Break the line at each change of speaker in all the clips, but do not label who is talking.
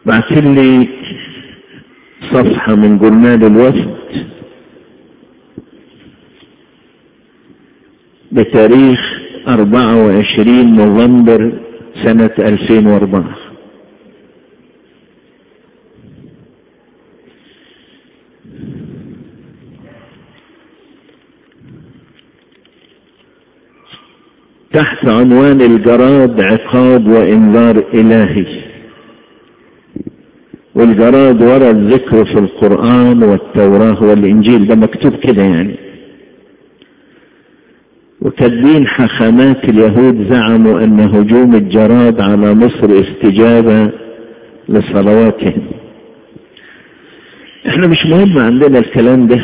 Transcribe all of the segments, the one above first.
بعت لي صفحة من جورنال الوفد بتاريخ 24 نوفمبر سنة 2004 تحت عنوان الجراد عقاب وانذار الهي والجراد ورا الذكر في القرآن والتوراة والإنجيل ده مكتوب كده يعني وكاتبين حخامات اليهود زعموا أن هجوم الجراد على مصر استجابة لصلواتهم احنا مش مهم عندنا الكلام ده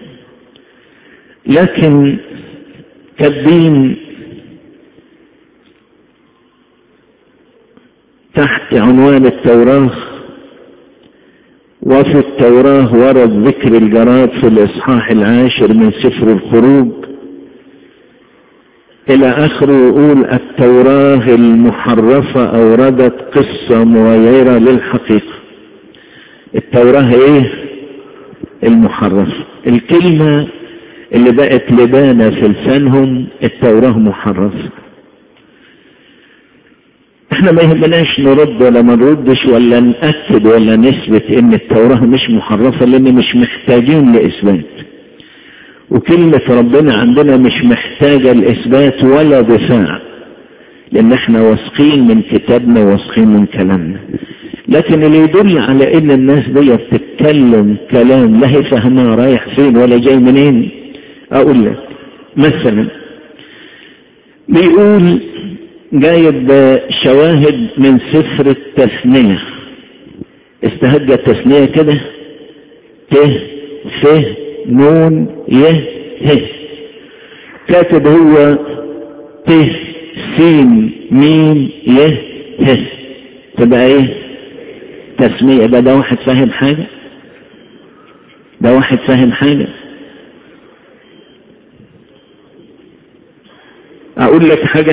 لكن كاتبين تحت عنوان التوراه وفي التوراة ورد ذكر الجراد في الإصحاح العاشر من سفر الخروج إلى آخره يقول التوراة المحرفة أوردت قصة مغيرة للحقيقة التوراة إيه؟ المحرفة الكلمة اللي بقت لبانة في لسانهم التوراة محرفة احنا ما يهمناش نرد ولا ما نردش ولا نأكد ولا نثبت ان التوراة مش محرفة لان مش محتاجين لإثبات وكلمة ربنا عندنا مش محتاجة لإثبات ولا دفاع لان احنا واثقين من كتابنا واثقين من كلامنا لكن اللي يدل على ان الناس دي بتتكلم كلام لا هي فاهمها رايح فين ولا جاي منين اقول لك مثلا بيقول جايب شواهد من سفر التثنية استهجى التثنية كده ت ف نون ي ه كاتب هو ت س ميم ي ه تبقى ايه تسمية يبقى ده واحد فاهم حاجة ده واحد فاهم حاجة اقول لك حاجة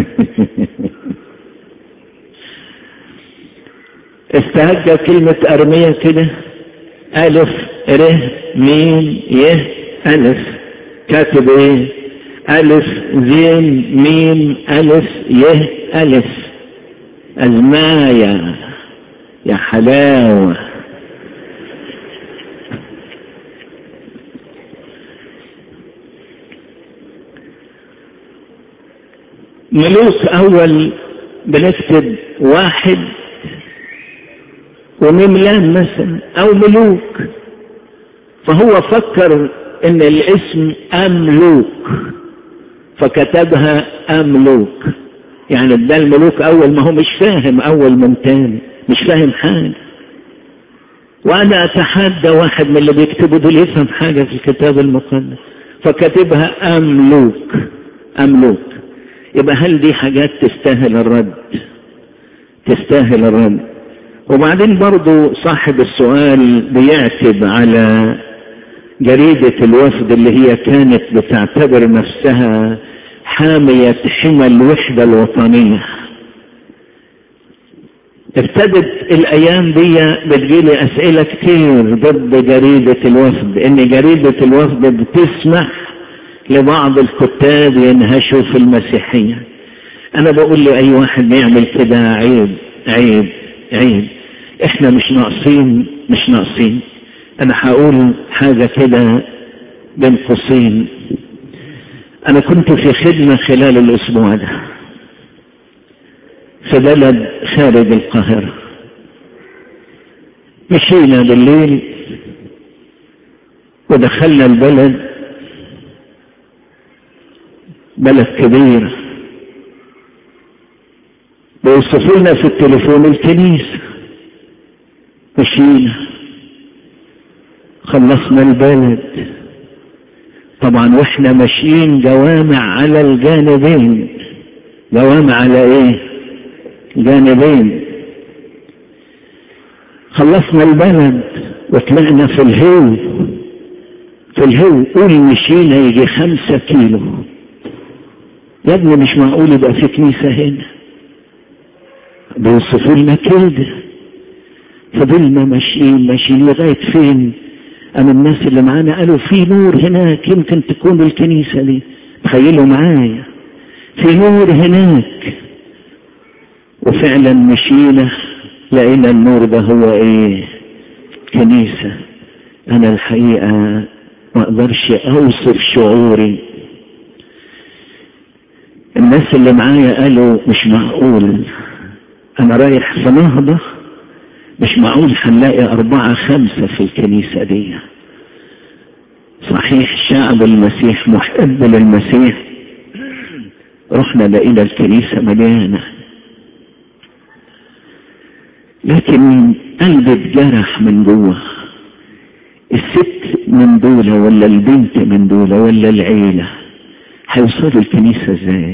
استهجى كلمة ارمية كده الف ر ميم ي الف كاتب ايه الف زين ميم الف ي الف المايا يا حلاوة ملوك اول بنكتب واحد ومملان مثلا او ملوك فهو فكر ان الاسم املوك فكتبها املوك يعني ده الملوك اول ما هو مش فاهم اول من تاني مش فاهم حاجة وانا اتحدى واحد من اللي بيكتبوا دول يفهم حاجة في الكتاب المقدس فكتبها املوك املوك يبقى هل دي حاجات تستاهل الرد تستاهل الرد وبعدين برضو صاحب السؤال بيعتب على جريدة الوفد اللي هي كانت بتعتبر نفسها حامية حمى الوحدة الوطنية ابتدت الايام دي بتجيلي اسئلة كتير ضد جريدة الوفد ان جريدة الوفد بتسمح لبعض الكتاب ينهشوا في المسيحية انا بقول لاي واحد بيعمل كده عيب عيب عيب احنا مش ناقصين مش ناقصين انا هقول حاجة كده بين قوسين انا كنت في خدمة خلال الاسبوع ده في بلد خارج القاهرة مشينا بالليل ودخلنا البلد بلد كبير بيوصفوا لنا في التليفون الكنيسة مشينا خلصنا البلد طبعا واحنا ماشيين جوامع على الجانبين جوامع على ايه جانبين خلصنا البلد وطلعنا في الهو في الهو قول مشينا يجي خمسة كيلو يا ابني مش معقول يبقى في كنيسة هنا بيوصفوا لنا كده فضلنا ماشيين ماشيين لغاية فين أما الناس اللي معانا قالوا في نور هناك يمكن تكون الكنيسة دي تخيلوا معايا في نور هناك وفعلا مشينا لقينا النور ده هو ايه كنيسة انا الحقيقة ما اقدرش اوصف شعوري الناس اللي معايا قالوا مش معقول انا رايح في نهضة مش معقول هنلاقي اربعة خمسة في الكنيسة دي صحيح شعب المسيح محب للمسيح رحنا لقينا الكنيسة مليانة لكن قلبي اتجرح من جوه الست من دولة ولا البنت من دولة ولا العيلة هيوصلوا الكنيسة ازاي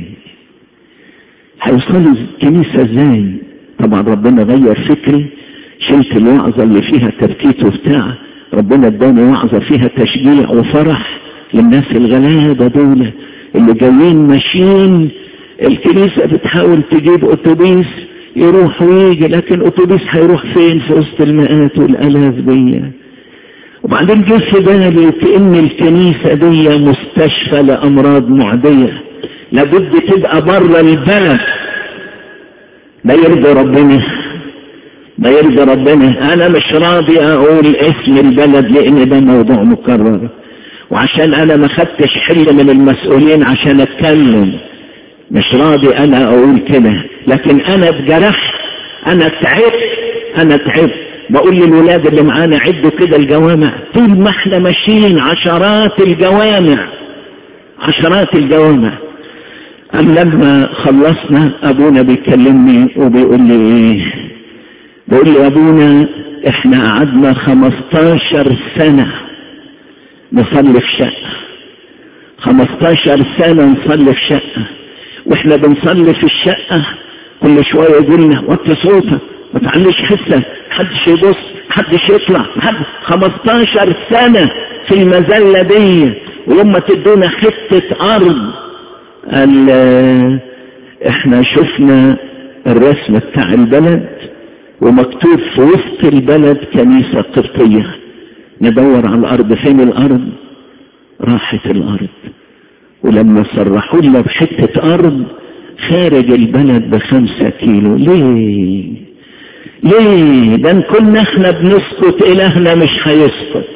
هيوصلوا الكنيسة ازاي طبعا ربنا غير فكري شلت الوعظة اللي فيها تركيت وبتاع ربنا اداني وعظة فيها تشجيع وفرح للناس الغلابة دول اللي جايين ماشيين الكنيسة بتحاول تجيب اتوبيس يروح ويجي لكن اتوبيس هيروح فين في وسط المئات والالاف دي وبعدين جه في بالي كأن الكنيسة دي مستشفى لأمراض معدية لابد تبقى بره البلد ده يرضي ربنا ده يرضي ربنا انا مش راضي اقول اسم البلد لان ده موضوع مكرر وعشان انا ما خدتش حل من المسؤولين عشان اتكلم مش راضي انا اقول كده لكن انا اتجرحت انا تعبت انا تعبت بقول للولاد اللي معانا عدوا كده الجوامع طول ما احنا ماشيين عشرات الجوامع عشرات الجوامع أم لما خلصنا أبونا بيكلمني وبيقول لي إيه بيقول لي أبونا إحنا قعدنا خمستاشر سنة نصلي في شقة خمستاشر سنة نصلي في شقة وإحنا بنصلي في الشقة كل شوية يقولنا وطي صوتك ما تعليش حسة محدش يبص محدش يطلع محد 15 سنة في المذلة دي ويوم ما تدونا حتة أرض قال احنا شفنا الرسم بتاع البلد ومكتوب في وسط البلد كنيسة قبطية ندور على الأرض فين الأرض راحت الأرض ولما صرحوا لنا بحتة أرض خارج البلد بخمسة كيلو ليه ليه ده كنا احنا بنسكت إلهنا مش هيسكت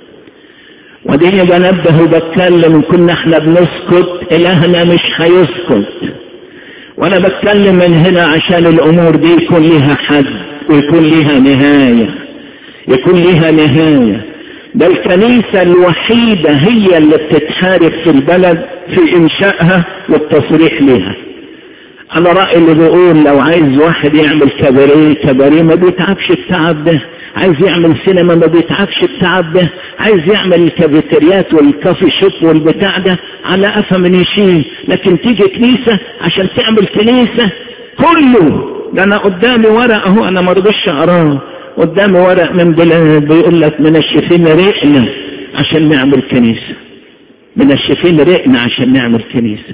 وديني بنبه وبتكلم كنا احنا بنسكت إلهنا مش هيسكت وانا بتكلم من هنا عشان الامور دي يكون لها حد ويكون لها نهاية يكون لها نهاية ده الكنيسة الوحيدة هي اللي بتتحارب في البلد في انشائها والتصريح لها انا رأيي اللي بيقول لو عايز واحد يعمل كباريه كباريه ما بيتعبش التعب ده عايز يعمل سينما ما بيتعبش التعب ده عايز يعمل الكافيتريات والكافي شوب والبتاع ده على قفا من يشيل لكن تيجي كنيسة عشان تعمل كنيسة كله ده انا قدامي ورق اهو انا ما رضيتش اقراه قدامي ورق من بلاد بيقول لك منشفين رقنا عشان نعمل كنيسة منشفين رقنا عشان نعمل كنيسة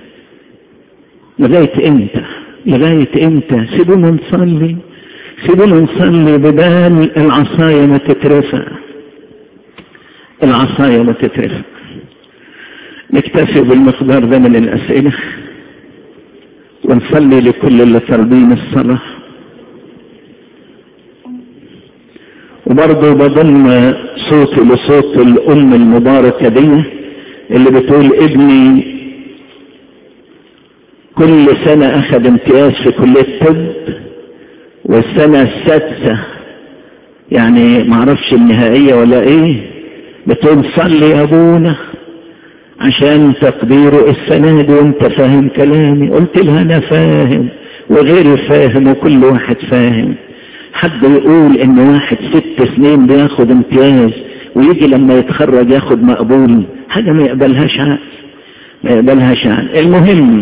لغاية امتى لغاية امتى سيبونا نصلي سيبونا نصلي بدال العصاية ما تترفع العصاية ما تترفع نكتفي بالمقدار ده من الأسئلة ونصلي لكل اللي طالبين الصلاة وبرضه بضم صوتي لصوت الأم المباركة دي اللي بتقول ابني كل سنة أخذ امتياز في كلية طب والسنة السادسة يعني معرفش النهائية ولا ايه بتقول صلي يا ابونا عشان تقديره السنة دي وانت فاهم كلامي قلت لها انا فاهم وغيري فاهم وكل واحد فاهم حد يقول ان واحد ست سنين بياخد امتياز ويجي لما يتخرج ياخد مقبول حاجة ما يقبلهاش عقل ما يقبلهاش عقل المهم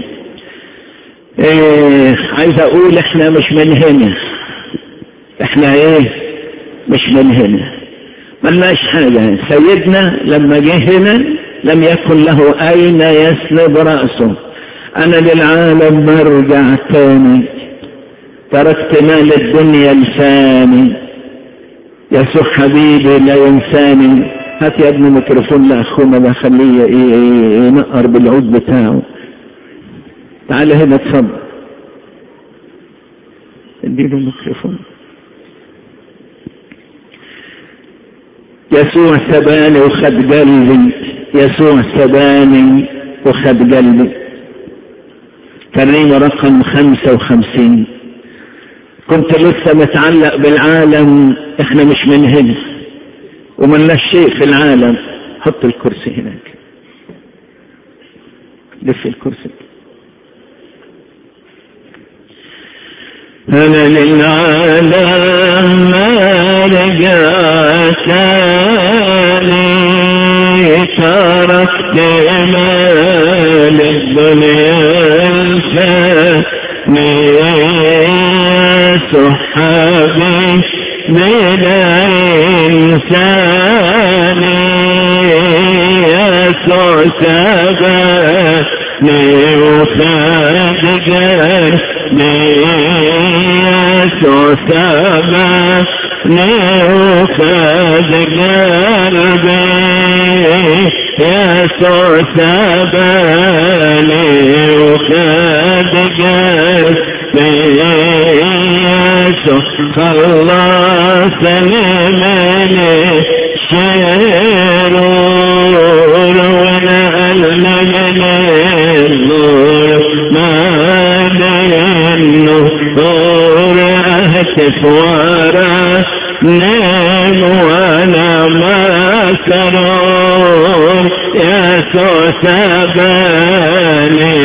ايه عايز اقول احنا مش من هنا احنا ايه مش من هنا ملناش حاجة سيدنا لما جه هنا لم يكن له اين يسند رأسه انا للعالم برجع تاني تركت مال الدنيا الفاني يسوع حبيبي لا ينساني هات يا ابني ميكروفون لاخونا ده خليه ينقر بالعود بتاعه تعال هنا اتفضل اديله ميكروفون يسوع سباني وخد قلبي يسوع سباني وخد قلبي ترنيمة رقم خمسة وخمسين كنت لسه متعلق بالعالم احنا مش من هنا وملناش شيء في العالم حط الكرسي هناك لف الكرسي أنا للعالم ما رجعت لي تركت مال الدنيا الفاني صحابي من إنسان يسوع سباني وخادقني يسوع سباني وخاد قلبي يسوع سباني وخاد قلبي يسوع خلصني من الشرور ونقلني من النور ما النور اهتف ورا نام وانا مسرور يسوع سباني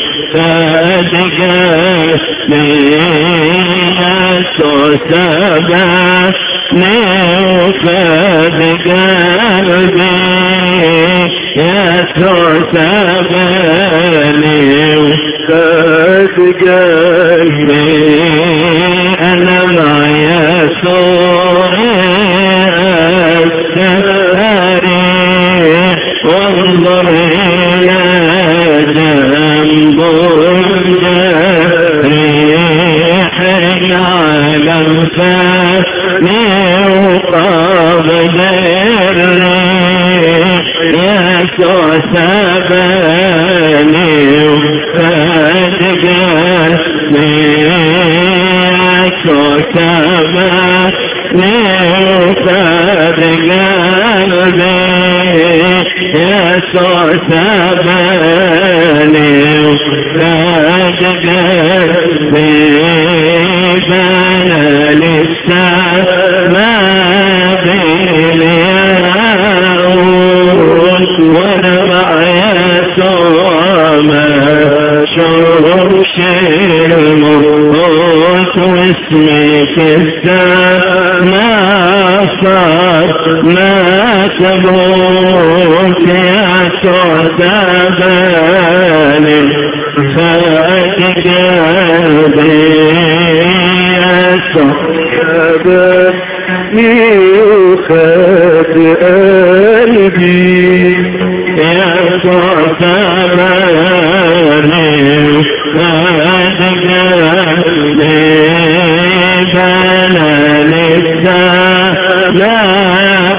صدقني يسوع سباني وفاد قلبي يسوع سباني وفاد قلبي أنا مع يسوع الساري وانظر إلى جنب الجريح العالم فاني وقابل الريح يسوع سباني وفاد قلبي يسوع سباني وفاد قلبي يسوع سباني وفاد قلبي بنى للسماء بالياقوت وانا مع يسوع ما شوفش الموت واسمي في السماء صار ما تموت يسوع سباني فات قلبي يسوع سباني وخد قلبي يسوع سباني وخد قلبي بنى للسماء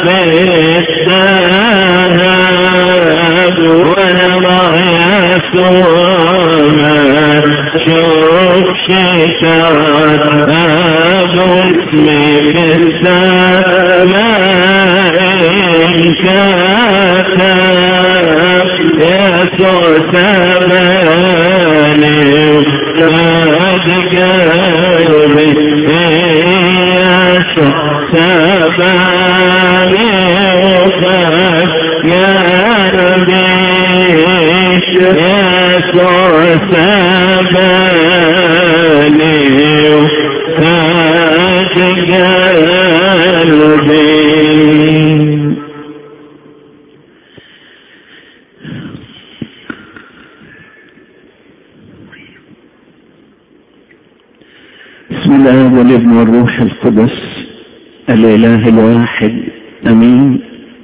بالذهب وانا مع يسوع ما شوف شيطان ابو اسمي في السماء انكتب يسوع سباني وفاد قلبي يسوع سباني وفاد قلبي يسوع سباني وفاد قلبي بسم الله والابن والروح القدس الاله الواحد امين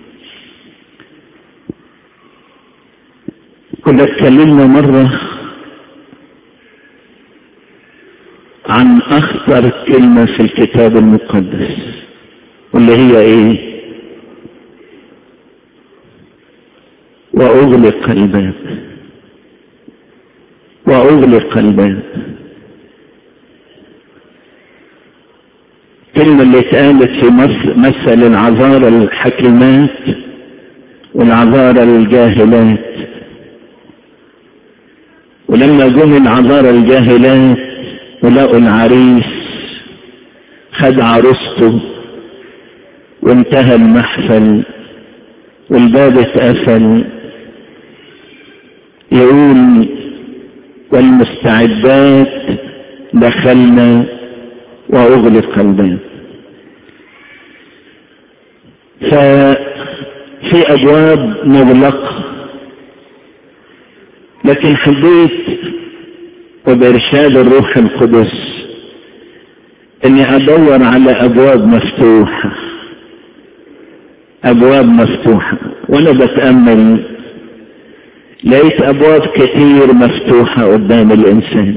كنا اتكلمنا مرة عن اخطر كلمة في الكتاب المقدس واللي هي ايه واغلق الباب واغلق الباب الكلمة اللي اتقالت في مثل العذارى الحكيمات والعذارى الجاهلات ولما جم العذارى الجاهلات ولقوا العريس خد عروسته وانتهى المحفل والباب اتقفل يقول والمستعدات دخلنا واغلق الباب ففي ابواب مغلقه لكن حبيت وبارشاد الروح القدس اني ادور على ابواب مفتوحه ابواب مفتوحه وانا بتامل لقيت ابواب كتير مفتوحه قدام الانسان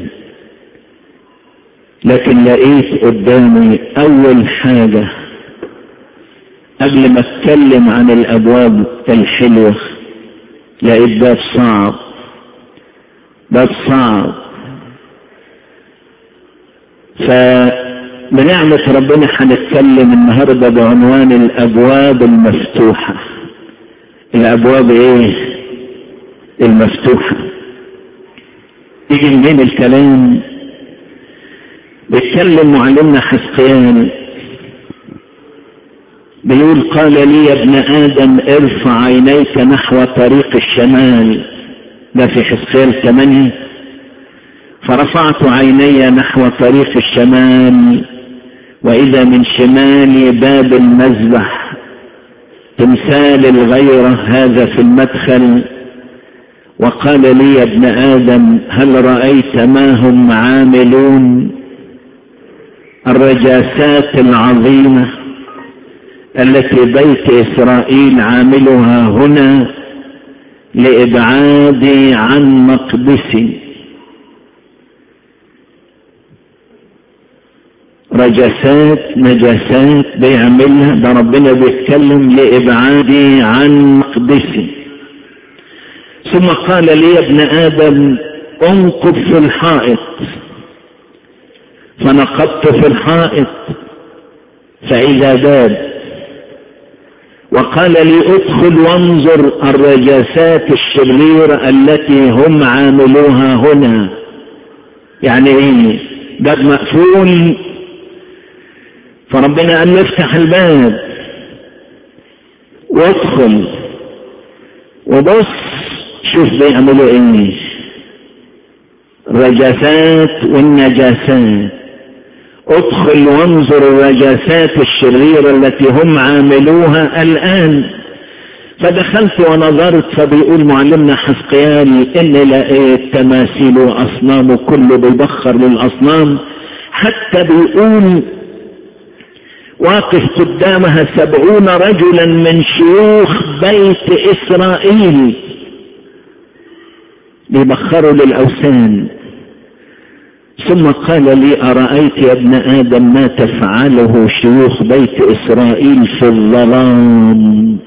لكن لقيت قدامي اول حاجه قبل ما اتكلم عن الابواب الحلوه لقيت باب صعب باب صعب فبنعمة ربنا هنتكلم النهاردة بعنوان الأبواب المفتوحة الأبواب إيه؟ المفتوحة يجي منين الكلام؟ بيتكلم معلمنا حسقيان بيقول قال لي يا ابن آدم ارفع عينيك نحو طريق الشمال ده في حسقيان ثمانية فرفعت عيني نحو طريق الشمال وإذا من شمالي باب المذبح تمثال الغيرة هذا في المدخل وقال لي يا ابن آدم هل رأيت ما هم عاملون الرجاسات العظيمة التي بيت إسرائيل عاملها هنا لإبعادي عن مقدسي رجسات نجاسات بيعملها ده ربنا بيتكلم لإبعادي عن مقدسي ثم قال لي يا ابن آدم انقض في الحائط فنقضت في الحائط فإذا باب وقال لي ادخل وانظر الرجاسات الشريرة التي هم عاملوها هنا يعني ايه باب مقفول فربنا قال له افتح الباب وادخل وبص شوف بيعملوا ايه الرجاسات والنجاسات ادخل وانظر الرجاسات الشريرة التي هم عاملوها الآن فدخلت ونظرت فبيقول معلمنا حسقيال إني لقيت تماثيل وأصنام كله بيبخر للأصنام حتى بيقول واقف قدامها سبعون رجلا من شيوخ بيت إسرائيل بيبخروا للأوثان ثم قال لي أرأيت يا ابن آدم ما تفعله شيوخ بيت إسرائيل في الظلام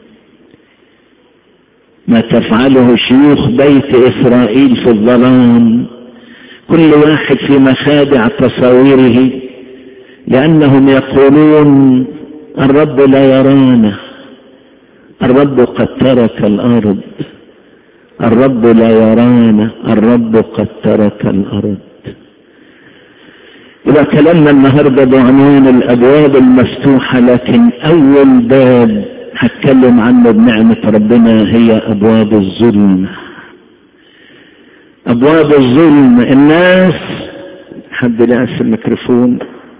ما تفعله شيوخ بيت إسرائيل في الظلام كل واحد في مخادع تصاويره لأنهم يقولون الرب لا يرانا الرب قد ترك الأرض الرب لا يرانا الرب قد ترك الأرض إذا كلامنا النهاردة بعنوان الأبواب المفتوحة لكن أول باب هتكلم عنه بنعمة ربنا هي أبواب الظلم أبواب الظلم الناس حد لقى الميكروفون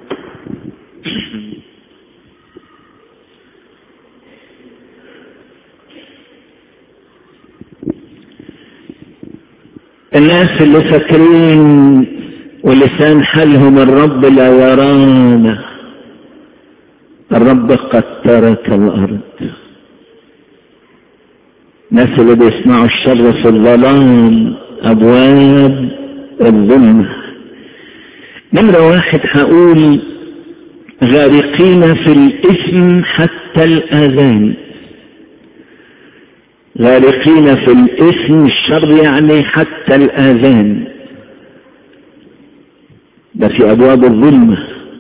الناس اللي فاكرين ولسان حالهم الرب لا يرانا الرب قد ترك الأرض الناس اللي بيسمعوا الشر في الظلام أبواب الظلم نمرة واحد هقول غارقين في الإثم حتى الآذان غارقين في الإثم الشر يعني حتى الآذان ده في أبواب الظلمة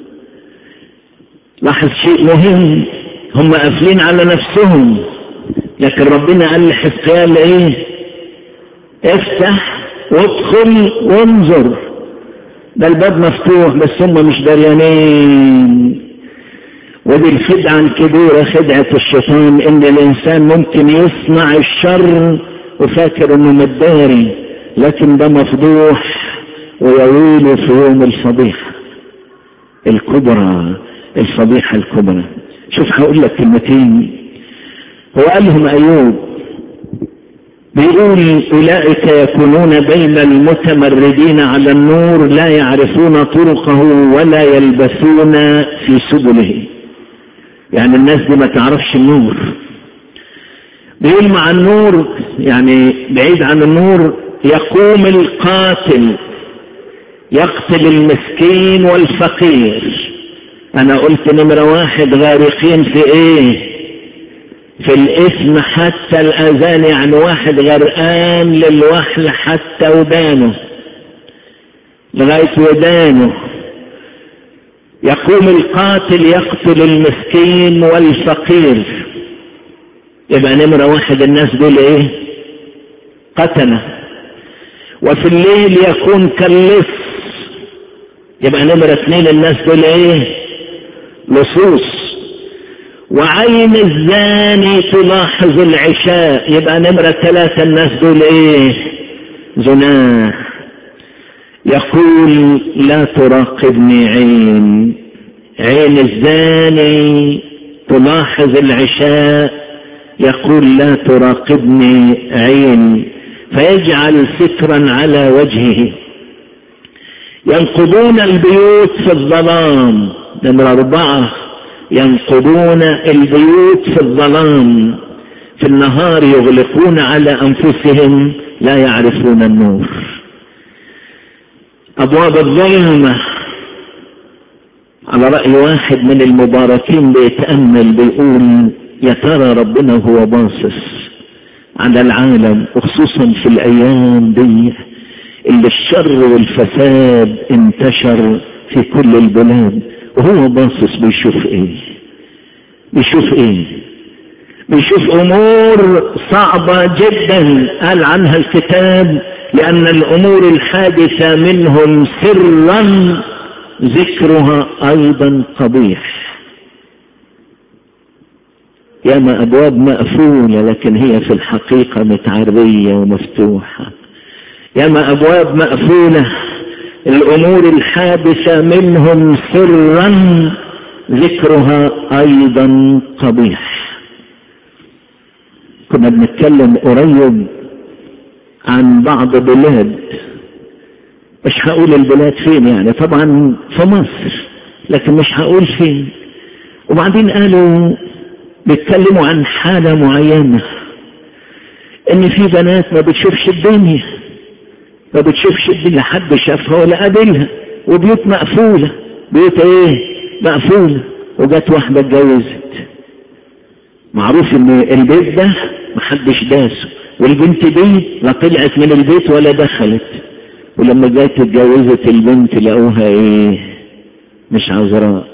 لاحظ شيء مهم هم قافلين على نفسهم لكن ربنا قال لحزقيال ايه افتح وادخل وانظر ده الباب مفتوح بس هم مش دريانين ودي الخدعة الكبيرة خدعة الشيطان ان الانسان ممكن يصنع الشر وفاكر انه مداري لكن ده مفضوح ويويل في يوم الفضيحة الكبرى الفضيحة الكبرى شوف هقول لك كلمتين هو قال لهم ايوب بيقول اولئك يكونون بين المتمردين على النور لا يعرفون طرقه ولا يلبثون في سبله يعني الناس دي ما تعرفش النور بيقول مع النور يعني بعيد عن النور يقوم القاتل يقتل المسكين والفقير انا قلت نمرة واحد غارقين في ايه في الاسم حتى الاذان يعني واحد غرقان للوحل حتى ودانه لغاية ودانه يقوم القاتل يقتل المسكين والفقير يبقى نمرة واحد الناس دول ايه قتلة وفي الليل يكون كاللص يبقى نمرة اثنين الناس دول ايه لصوص وعين الزاني تلاحظ العشاء يبقى نمرة ثلاثة الناس دول ايه زناه يقول لا تراقبني عين عين الزاني تلاحظ العشاء يقول لا تراقبني عين فيجعل سترا على وجهه ينقضون البيوت في الظلام نمرة أربعة ينقضون البيوت في الظلام في النهار يغلقون على أنفسهم لا يعرفون النور أبواب الظلمة على رأي واحد من المباركين بيتأمل بيقول يا ترى ربنا هو باصص على العالم وخصوصا في الأيام دي اللي الشر والفساد انتشر في كل البلاد وهو باصص بيشوف ايه بيشوف ايه بيشوف امور صعبة جدا قال عنها الكتاب لان الامور الحادثة منهم سرا ذكرها ايضا قبيح ياما ابواب مقفولة لكن هي في الحقيقة متعرية ومفتوحة ياما ابواب مقفولة الامور الحادثة منهم سرا ذكرها ايضا قبيح كنا بنتكلم قريب عن بعض بلاد مش هقول البلاد فين يعني طبعا في مصر لكن مش هقول فين وبعدين قالوا بيتكلموا عن حالة معينة ان في بنات ما بتشوفش الدنيا ما بتشوفش الدنيا حد شافها ولا قابلها وبيوت مقفولة بيوت ايه مقفولة وجت واحدة اتجوزت معروف ان البيت ده محدش داسه والبنت دي لا طلعت من البيت ولا دخلت ولما جت اتجوزت البنت لقوها ايه مش عذراء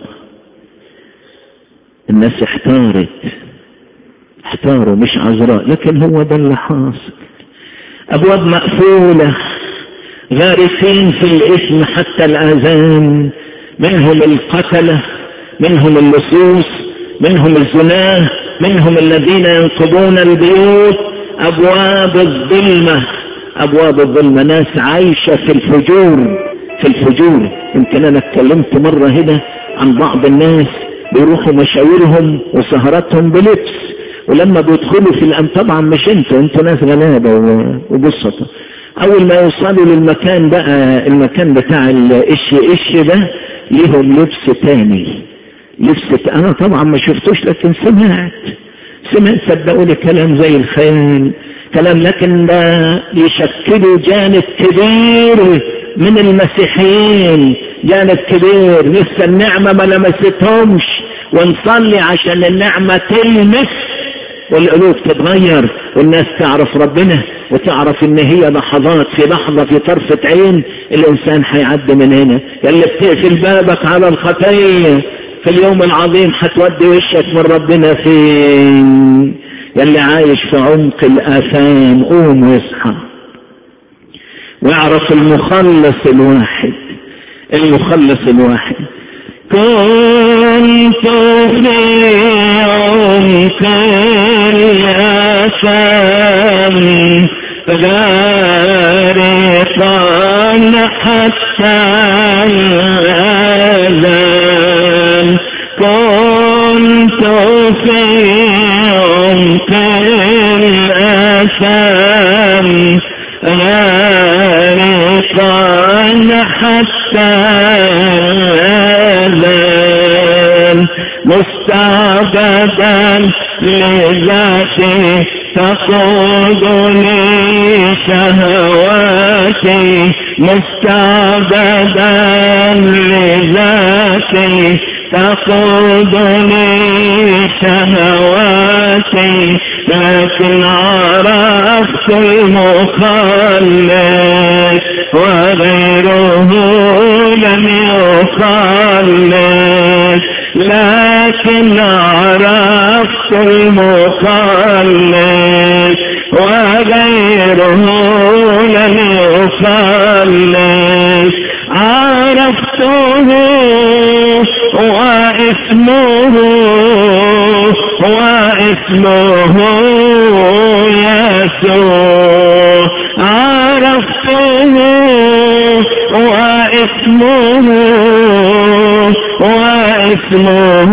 الناس احتارت احتاروا مش عذراء لكن هو ده اللي حاصل ابواب مقفولة غارسين في الاسم حتى الاذان منهم القتلة منهم اللصوص منهم الزناه منهم الذين ينقضون البيوت ابواب الظلمة ابواب الظلمة ناس عايشة في الفجور في الفجور يمكن انا اتكلمت مرة هنا عن بعض الناس بيروحوا مشاورهم وسهراتهم بلبس ولما بيدخلوا في الأم طبعا مش انتوا انتوا ناس غلابة وبسطة اول ما يوصلوا للمكان بقى المكان بتاع الإش إش ده ليهم لبس تاني لبس انا طبعا ما شفتوش لكن سمعت سمعت صدقوني كلام زي الخيال كلام لكن ده يشكلوا جانب كبير من المسيحيين جانب كبير لسه النعمة ما لمستهمش ونصلي عشان النعمة تلمس والقلوب تتغير والناس تعرف ربنا وتعرف ان هي لحظات في لحظة في طرفة عين الانسان هيعدي من هنا يلي بتقفل بابك على الخطية في اليوم العظيم هتودي وشك من ربنا فين يلي عايش في عمق الآثام قوم واصحى واعرف المخلص الواحد المخلص الواحد
كنت في عمق الأسام غارقا حتى الآذان كنت في عمق الأسام غارقا حتى الآذان مستعبدا لذاتي تقودني شهواتي مستعبدا لذاتي تقودني شهواتي لكن عرفت المخلص وغيره لم يخلص لكن عرفت المخلص وغيره لم يخلص عرفته واسمه واسمه يسوع عرفته واسمه واسمه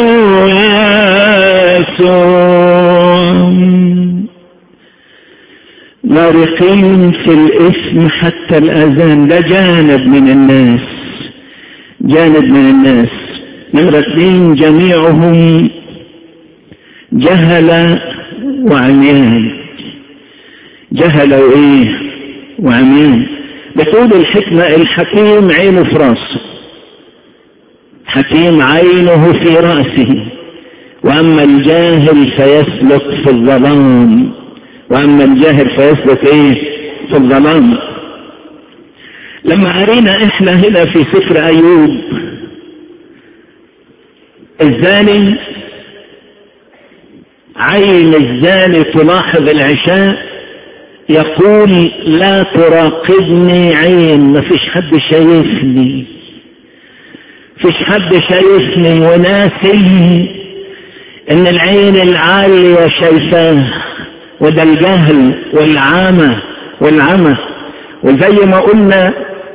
يسوع
غارقين في الإثم حتى الأذان ده جانب من الناس جانب من الناس نمرة اثنين جميعهم جهل وعميان جهل وإيه وعميان بتقول الحكمة الحكيم عينه في راسه حكيم عينه في رأسه وأما الجاهل فيسلك في الظلام وأما الجاهل فيسلك إيه في الظلام لما قرينا إحنا هنا في سفر أيوب الزاني عين الزاني تلاحظ العشاء يقول لا تراقبني عين ما فيش حد شايفني فيش حد شايفني وناسي ان العين العالية شايفاه وده الجهل والعامة والعمى وزي ما قلنا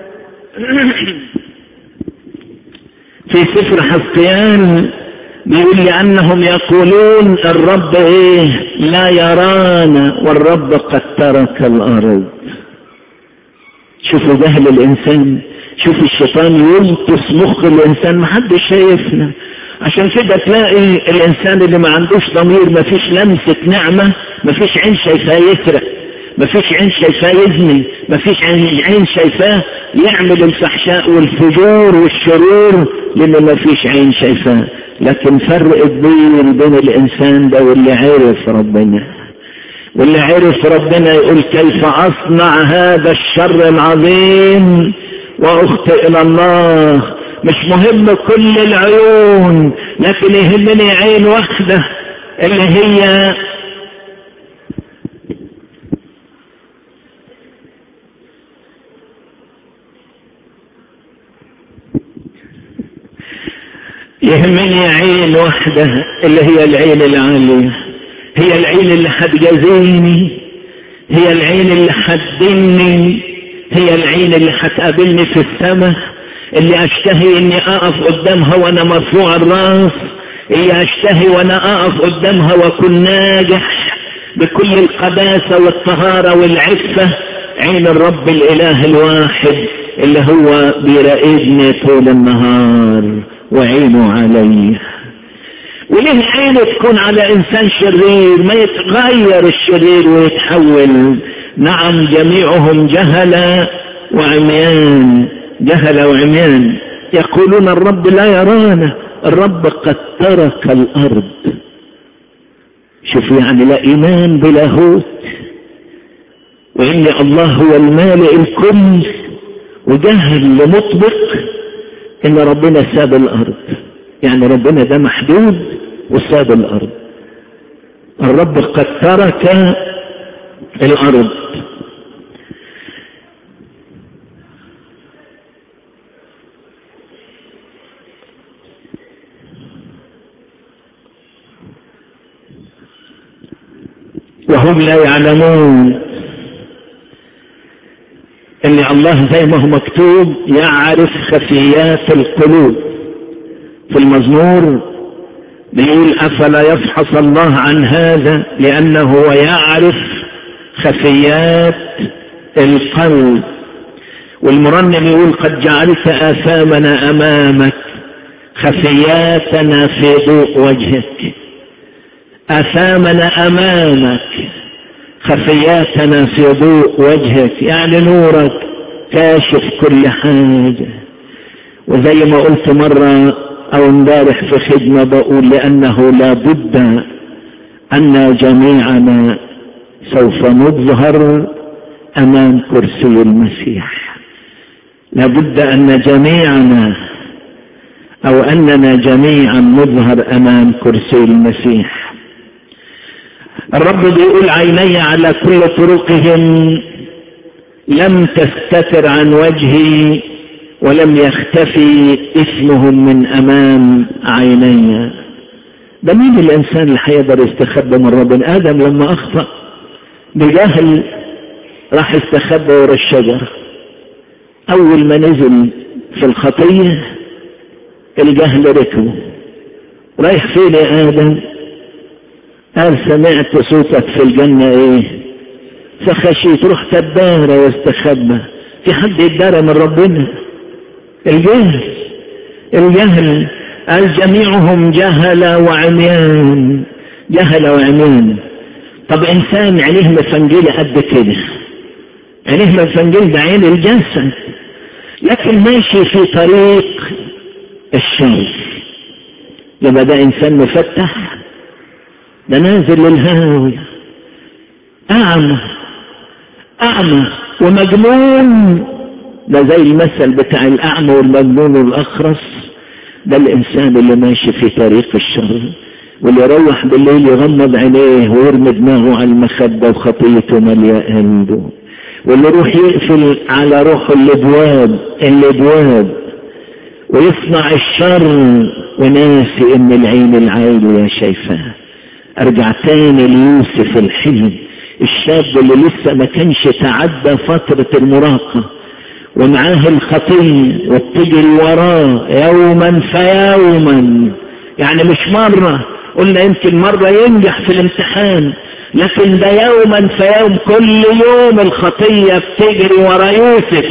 في سفر حسقيان بيقول لأنهم يقولون الرب ايه لا يرانا والرب قد ترك الأرض شوفوا جهل الإنسان شوف الشيطان يلطس مخ الإنسان محدش شايفنا عشان كده تلاقي الإنسان اللي ما عندوش ضمير ما فيش لمسة نعمة ما فيش عين شايفاه يسرق ما فيش عين شايفاه يزني ما فيش عين شايفاه يعمل الفحشاء والفجور والشرور لأنه ما فيش عين شايفاه لكن فرق كبير بين الإنسان ده واللي عرف ربنا واللي عرف ربنا يقول كيف أصنع هذا الشر العظيم وأخطئ إلى الله مش مهم كل العيون لكن يهمني عين واحدة اللي هي يهمني عين واحدة اللي هي العين العالية هي العين اللي هتجازيني هي العين اللي هتدني هي العين اللي هتقابلني في السماء اللي اشتهي اني اقف قدامها وانا مرفوع الراس اللي اشتهي وانا اقف قدامها واكون ناجح بكل القداسة والطهارة والعفة عين الرب الاله الواحد اللي هو بيراقبني طول النهار وعينه علي وليه عينه تكون على انسان شرير ما يتغير الشرير ويتحول نعم جميعهم جهل وعميان جهل وعميان يقولون الرب لا يرانا الرب قد ترك الأرض شوف يعني لا إيمان بلاهوت وإن الله هو المالئ الكل وجهل لمطبق إن ربنا ساب الأرض يعني ربنا ده محدود وساب الأرض الرب قد ترك الأرض وهم لا يعلمون ان الله زي ما هو مكتوب يعرف خفيات القلوب في المزمور بيقول افلا يفحص الله عن هذا لانه هو يعرف خفيات القلب والمرنم يقول قد جعلت اثامنا امامك خفياتنا في ضوء وجهك اثامنا امامك خفياتنا في ضوء وجهك يعني نورك كاشف كل حاجة وزي ما قلت مرة او امبارح في خدمة بقول لانه لابد ان جميعنا سوف نظهر امام كرسي المسيح لابد ان جميعنا او اننا جميعا نظهر امام كرسي المسيح الرب بيقول عيني على كل طرقهم لم تستتر عن وجهي ولم يختفي اسمهم من امام عيني ده مين الانسان اللي هيقدر يستخبى من ربنا ادم لما اخطا بجهل راح استخبى ورا الشجره اول ما نزل في الخطيه الجهل ركبه رايح فين يا ادم قال سمعت صوتك في الجنة ايه فخشيت رحت الدارة واستخبى في حد يدارى من ربنا الجهل الجهل قال جميعهم جهل وعميان جهل وعميان طب انسان عينيه مفنجلة قد كده عينيه مفنجلة ده عين الجسد لكن ماشي في طريق الشر يبقى ده انسان مفتح ده نازل للهاوية أعمى أعمى ومجنون ده زي المثل بتاع الأعمى والمجنون والأخرس ده الإنسان اللي ماشي في طريق الشر واللي يروح بالليل يغمض عينيه ويرمي دماغه على المخدة وخطيته مليئة قلبه واللي يروح يقفل على روحه الابواب الابواب ويصنع الشر وناسي ان العين العالية شايفاه ارجع تاني ليوسف الحلم الشاب اللي لسه ما كانش تعدى فترة المراهقة ومعاه الخطية وبتجري وراه يوما فيوما يعني مش مرة قلنا يمكن مرة ينجح في الامتحان لكن ده يوما فيوم كل يوم الخطية بتجري ورا يوسف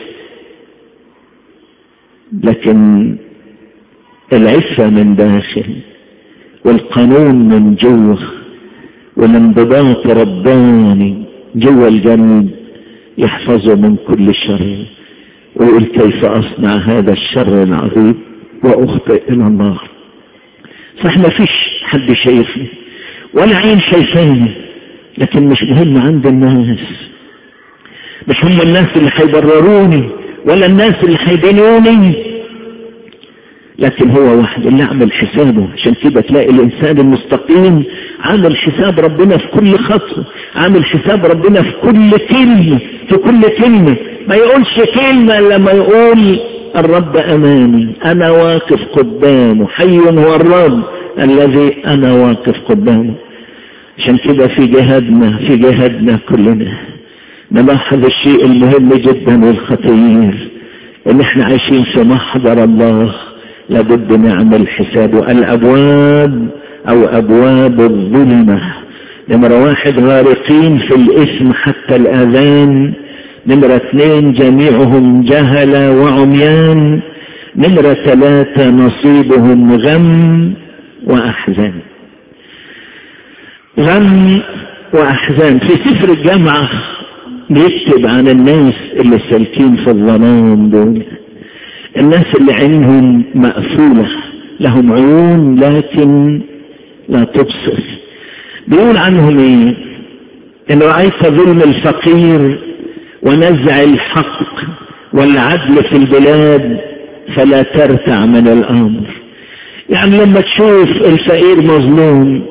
لكن العفة من داخل والقانون من جوه والانضباط رباني جوه الجنب يحفظه من كل شر ويقول كيف اصنع هذا الشر العظيم واخطئ الى النار صح ما فيش حد شايفني ولا عين شايفاني لكن مش مهم عند الناس مش هم الناس اللي هيبرروني ولا الناس اللي هيبينوني لكن هو واحد اللي عمل حسابه عشان كده تلاقي الانسان المستقيم عامل حساب ربنا في كل خطوه عامل حساب ربنا في كل كلمه في كل كلمه ما يقولش كلمه لما يقول الرب امامي انا واقف قدامه حي هو الرب الذي انا واقف قدامه عشان كده في جهادنا في جهادنا كلنا نلاحظ الشيء المهم جدا والخطير ان احنا عايشين في محضر الله لابد نعمل حسابه الابواب او ابواب الظلمة نمرة واحد غارقين في الاثم حتى الاذان نمرة اثنين جميعهم جهل وعميان نمرة ثلاثة نصيبهم غم واحزان غم واحزان في سفر الجامعة بيكتب عن الناس اللي سالكين في الظلام دول الناس اللي عينهم مقفولة لهم عيون لكن لا تبصر بيقول عنهم ايه ان رأيت ظلم الفقير ونزع الحق والعدل في البلاد فلا ترتع من الامر يعني لما تشوف الفقير مظلوم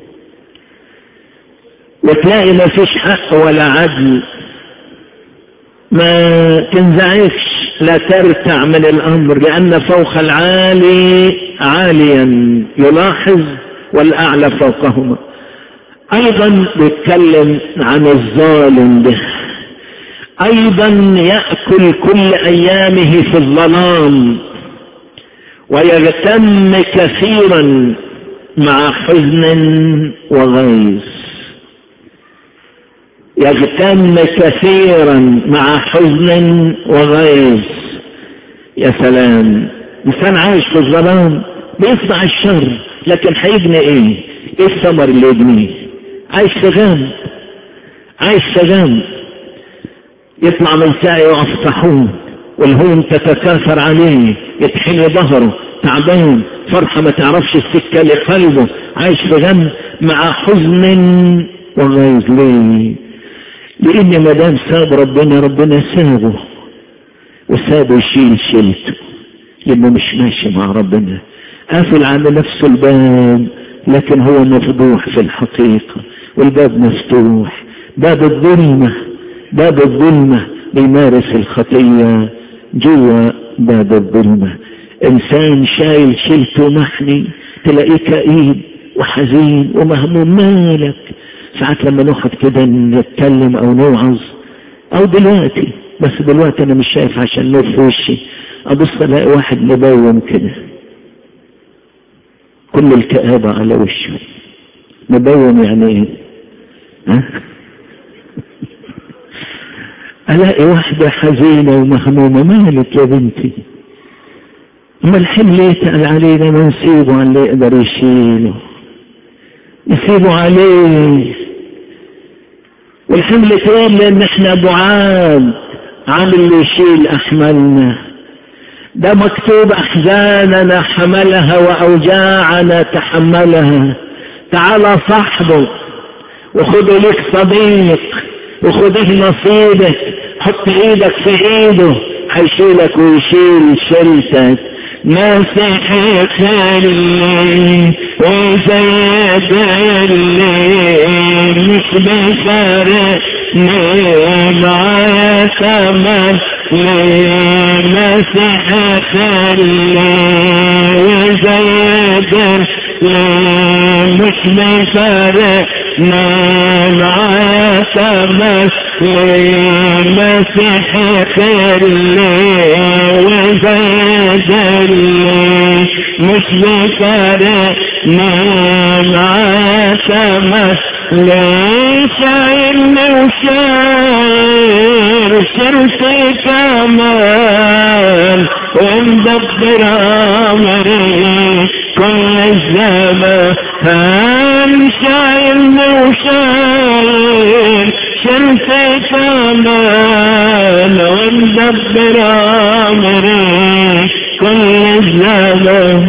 وتلاقي ما فيش حق ولا عدل ما تنزعجش لا ترتع من الامر لان فوق العالي عاليا يلاحظ والاعلى فوقهما ايضا بيتكلم عن الظالم ده ايضا ياكل كل ايامه في الظلام ويغتم كثيرا مع حزن وغيظ يغتم كثيرا مع حزن وغيظ يا سلام انسان عايش في الظلام بيصنع الشر لكن هيبني ايه ايه الثمر اللي يبنيه عايش في غام عايش في غام يطلع من ساعة يقف طاحون والهون تتكاثر عليه يتحني ظهره تعبان فرحة ما تعرفش السكة لقلبه عايش في غم مع حزن وغيظ ليه لان ما دام ساب ربنا ربنا سابه وسابه يشيل شيلته يبقى مش ماشي مع ربنا قافل على نفسه الباب لكن هو مفضوح في الحقيقة والباب مفتوح باب الظلمة باب الظلمة بيمارس الخطية جوا باب الظلمة انسان شايل شيلته محني تلاقيه كئيب وحزين ومهموم مالك ساعات لما نقعد كده نتكلم او نوعظ او دلوقتي بس دلوقتي انا مش شايف عشان نور في وشي ابص الاقي واحد مبوم كده كل الكآبة على وشه مبوم يعني ايه ها الاقي واحدة حزينة ومهمومة مالك يا بنتي اما الحمل يتقل علينا ما نسيبه على اللي يقدر يشيله نسيبه عليه والحمل تقول لان احنا بعاد عن اللي يشيل احمالنا ده مكتوب احزاننا حملها واوجاعنا تحملها تعال صاحبه وخده لك صديق وخده نصيبك حط ايدك في ايده هيشيلك ويشيل شيلتك مسيح خلي وزيد اللي مش بفرقني معايا ثمن مسيح خلي وزيد اللي مش بفرقني معايا ثمن مسيح خلي وزيد اللي مش بفرقني معايا ثمن ليش عيني وشاير شرطي كمان ومدبر امري كل الزمان شايلني وشاير شرطي كمان ومدبر امري كل الزمان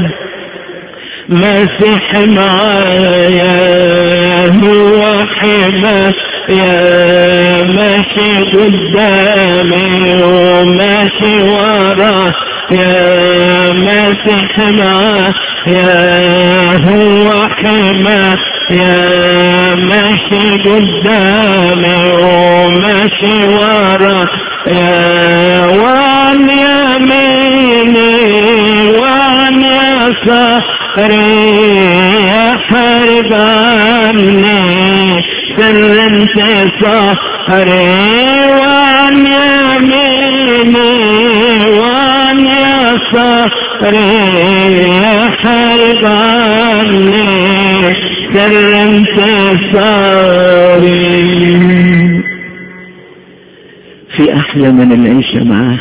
مسيح معايا هو حما يا ماشي قدامي وماشي ورا يا مسيح معايا هو حما يا ماشي قدامي وماشي ورا يا وعن يميني وعن يساري حارب عني سر انتصاري وعن يميني وعن يساري حارب عني سر انتصاري
في أحلى من العيشة معاه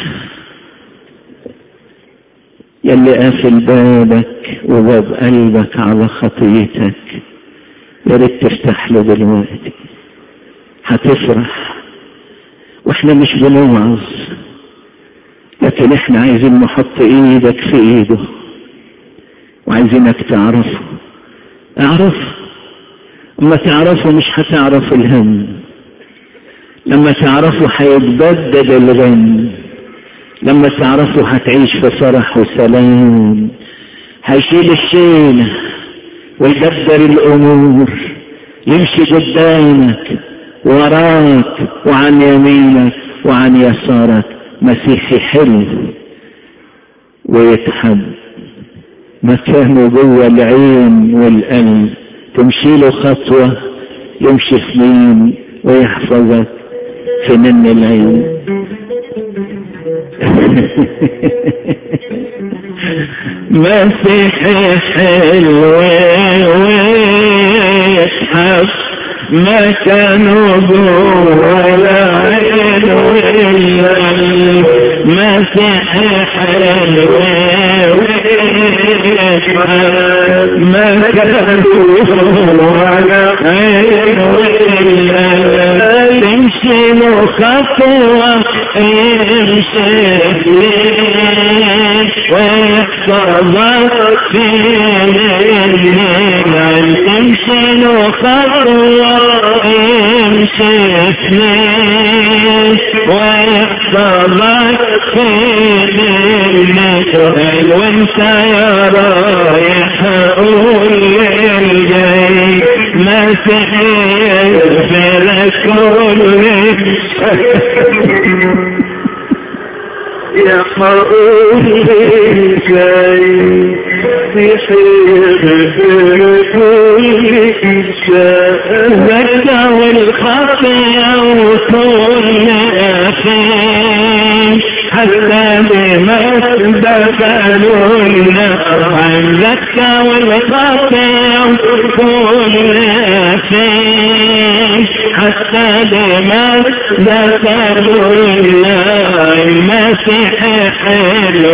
يلي قافل بابك وباب قلبك على خطيتك يا ريت تفتح له دلوقتي هتفرح احنا مش بنوعظ لكن احنا عايزين نحط ايدك في ايده وعايزينك تعرفه اعرف اما تعرفه مش هتعرف الهم لما تعرفه هيتبدد الغم لما تعرفه هتعيش في فرح وسلام هيشيل الشيلة ويدبر الامور يمشي قدامك وراك وعن يمينك وعن يسارك مسيحي حلو ويتحب مكانه جوه العين والقلب تمشي له خطوة يمشي سنين ويحفظك في من العين مسيحي حلو ويتحب ما كانوا جوا العين إلا مسيحي حلو ما كانوا جوا العين إلا تمشي له خطوة يمشي ويحفظك في الليل تمشي له خطوة يمشي سنين ويحفظك في الليل وانت يا رايح قول للجاي مسيحي يغفرك كل
يا قول للجاي بخير كل شاء
ذكى والخطيئة وكل أخير حتى بما دخلوا النار عن ذكى والخطيئة وكل أخير حتى بما دخلوا النار المسيح حلو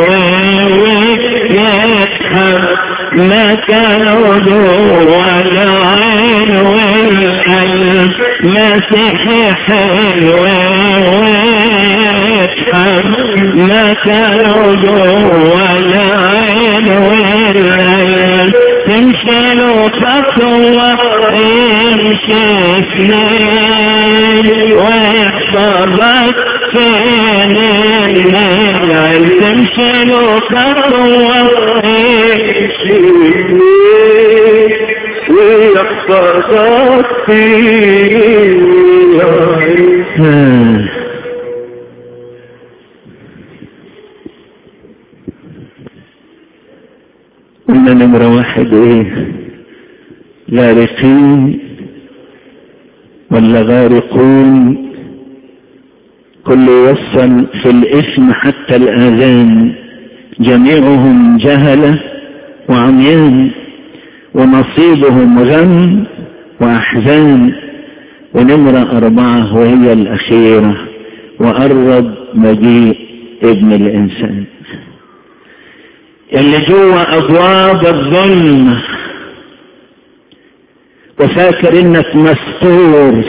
ويتحب ما كان وضوء العين والقلب مسيح حلو ما كان وضوء العين والقلب تمشي له خطوة يمشي سنين ويحفظك فين الليل تمشي له خطوة
ويحفظك في
قلنا نمرة واحد ايه غارقين ولا غارقون كل يوصل في الاسم حتى الآذان جميعهم جهلة وعميان ونصيبهم غم وأحزان ونمرة أربعة وهي الأخيرة وقرب مجيء ابن الإنسان اللي جوه أبواب الظلم وفاكر انك مستور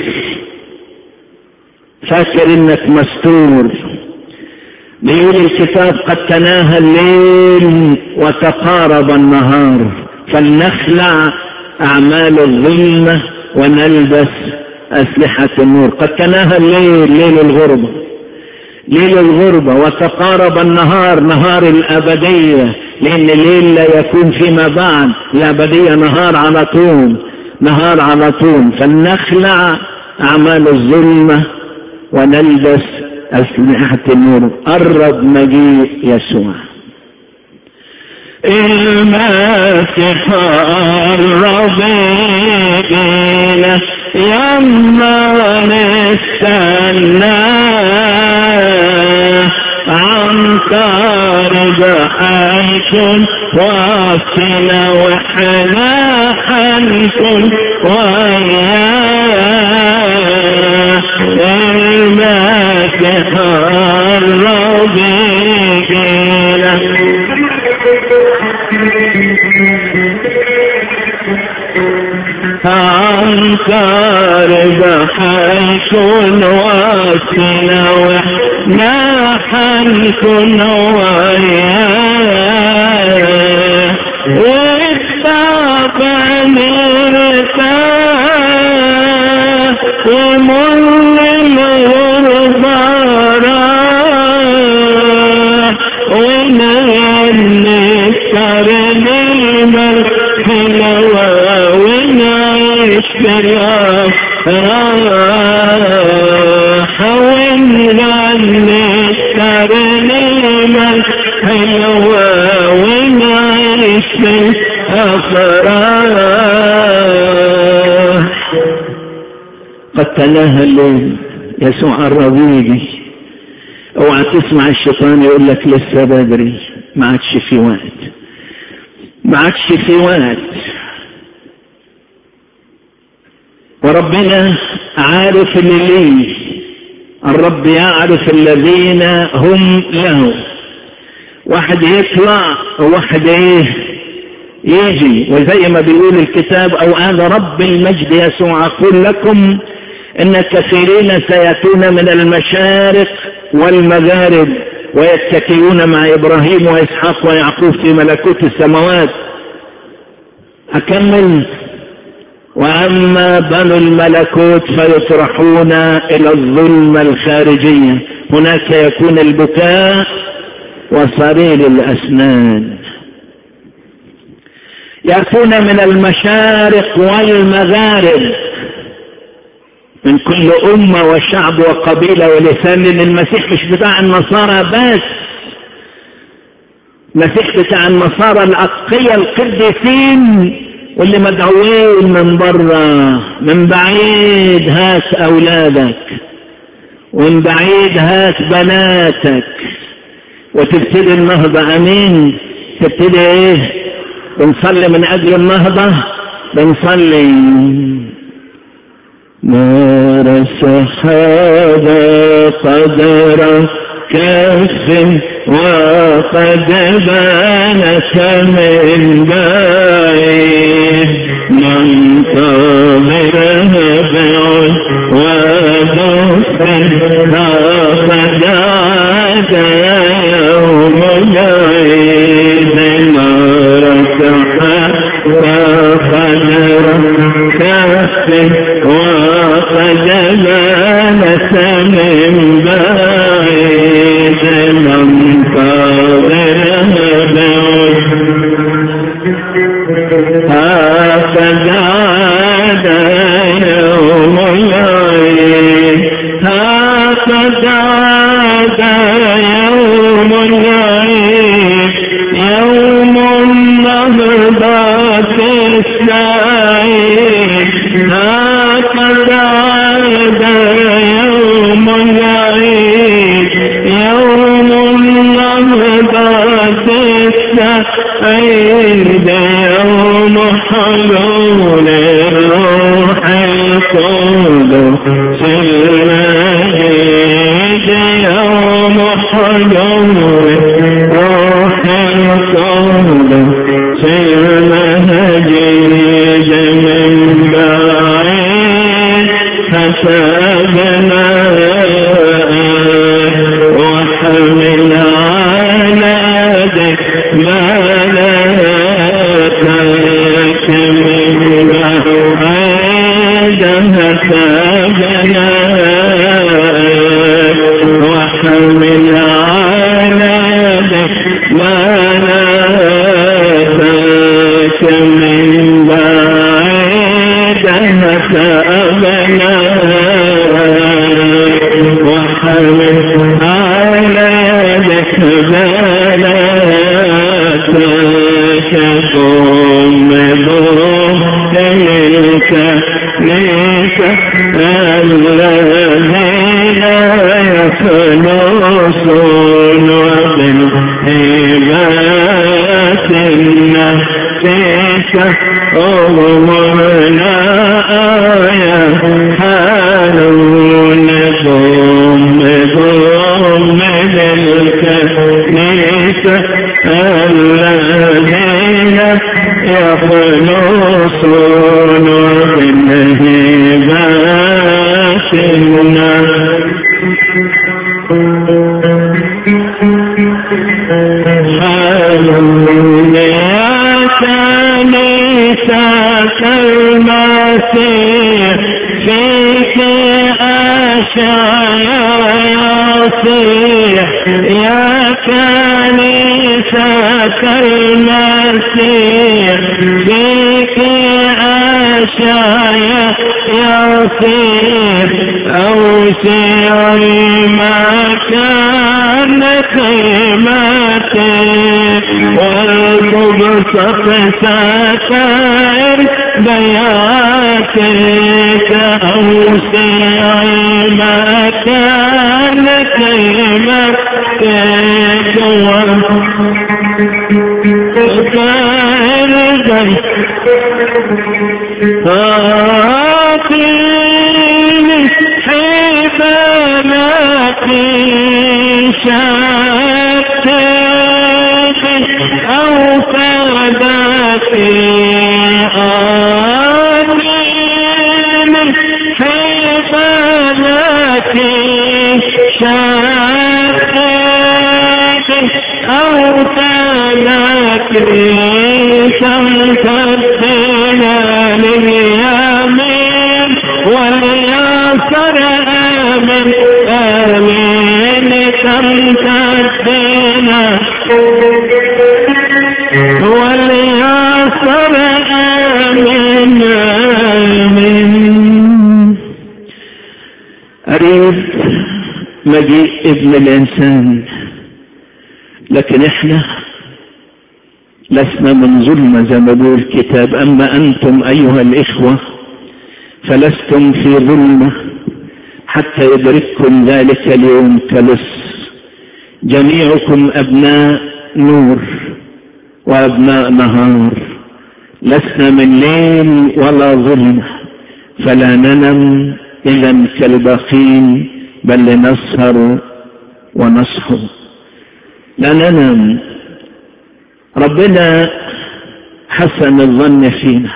فاكر انك مستور بيقول الكتاب قد تناهى الليل وتقارب النهار فلنخلع اعمال الظلمة ونلبس اسلحة النور قد تناهى الليل ليل الغربة ليل الغربة وتقارب النهار نهار الابدية لان الليل لا يكون فيما بعد الابدية نهار على طول نهار على طول فلنخلع اعمال الظلمة ونلبس اسلحة النور قرب مجيء يسوع المسيح قرب بينا يما نستنى عن قارب حيكون وفينا وحنا حنكون وياه المسيح قرب بينا عن قارب حيكون وفينا واحنا حنكون وياه والبابا نرتاح ومن الغربة راح ونسكر بالحلوة ونعيش بالأفراح ونسكر بالحلوة ونعيش بالأفراح
قد تلاها الليل يسوع الرضيجي اوعى تسمع الشيطان يقول لك لسه بدري ما عادش في وقت ما عادش في وقت وربنا عارف اللي ليه الرب يعرف الذين هم له واحد يطلع وواحد ايه يجي وزي ما بيقول الكتاب او انا رب المجد يسوع اقول لكم ان كثيرين سياتون من المشارق والمغارب ويتكئون مع ابراهيم واسحاق ويعقوب في ملكوت السماوات اكمل واما بنو الملكوت فيطرحون الى الظلمه الخارجيه هناك يكون البكاء وصرير الاسنان يأتون من المشارق والمغارب من كل أمة وشعب وقبيلة ولسان لأن المسيح مش بتاع النصارى بس المسيح بتاع النصارى الأتقية القديسين واللي مدعوين من بره من بعيد هات أولادك ومن بعيد هات بناتك وتبتدي النهضة أمين تبتدي إيه بنصلي من أجل النهضة بنصلي نار السحابة قدر كف وقد بانت من بعيد ننتظرها بعد ودفن فقد عاد يوم العيد نار وقدر كف وقد بانت من بعيد ننتظرها بعد هكذا عاد يوم العيد هكذا عاد يوم العيد يوم النهضة السعيد هكذا عاد يوم العيد يوم النهضة السعيد يوم حلول الروح القدس المجيد يوم حلول الروح القدس المجيد من بعيد حسبنا وحمل على ذك ملكك من بعيد حسبنا وحمل على ذك ملكك من بعيد حسبنا وحمل على ذك ملكك قم بروحك ليك الذين يخلصون وبالهبات النفسك أغمرنا آية حالون ضم ضم بالكنيسة الذين يخلصون بالهبات النفس
يا كنيسة المسيح فيك أشعى يصيح يا كنيسة المسيح فيك أشعى يصيح أوسع المكان خيمتك والقبص ستائر بياتك أوسع المكان خيمتك وستائر فاطمة حبالك شتت أو فدك آمين حبالك شتت أو فدك شمتتنا لليمين واليسر آمين آمين شمتتنا واليسر آمين آمين
أريد مجيء ابن الإنسان لكن احنا لسنا من ظلم زي ما بيقول الكتاب أما أنتم أيها الإخوة فلستم في ظلمة حتى يدرككم ذلك اليوم كلص جميعكم أبناء نور وأبناء نهار لسنا من ليل ولا ظلمة فلا ننم إذا كالباقين بل لنسهر ونصحو لا ننام ربنا حسن الظن فينا